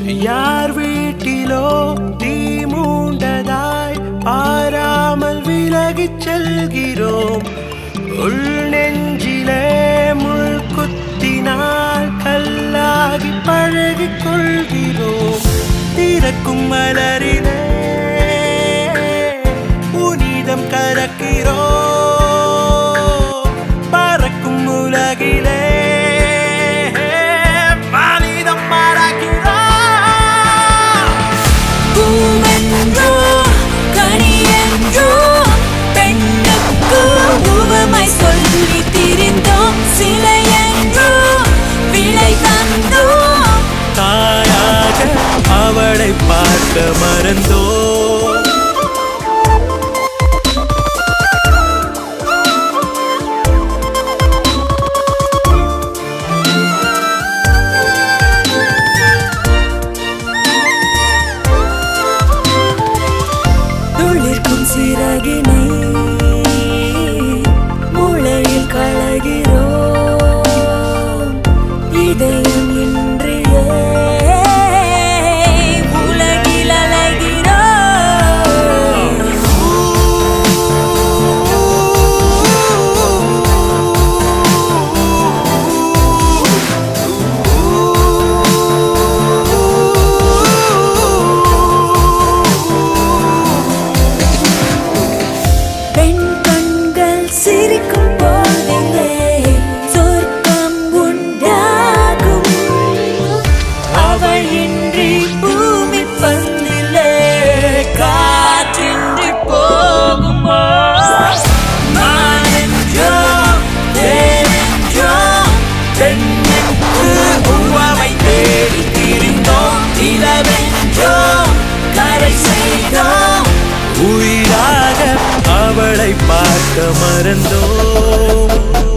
யார் வீட்டிலோ தீ மூண்டதாய் பாராமல் விலகிச் செல்கிறோம் உள் நெஞ்சிலே முள் குத்தினால் கல்லாகி பழகிக் கொள்கிறோம் திறக்கும் மலரிலே புனிதம் கலக்கிறோம் பறக்கும் உலகிலே மனிதம் மறக்கிறோம் பூவென்றோ கனியென்றோ பெண்ணுக்கு உவமை சொல்லி திரிந்தோம் சிலையென்றோ விலை தந்தோம் தாயாக அவளை பார்க்க மறந்தோ துளிர்க்கும் சிறகினை மூளையில் களைகிறோம் இதயம் இன்றியே உலகில் அலைகிறோம் பெண் கண்கள் சிரிக்கும் போதிலே சொர்க்கம் உண்டாகும் அவள் இன்றி பூமி பந்திலே காற்றின்றி போகுமா மானென்றோ தேனென்றோ பெண்ணுக்கு உவமை தேடி திரிந்தோம் நிலவென்றோ கரை செய்தோம் உயிராக அவளை பார்க்க மறந்தோம்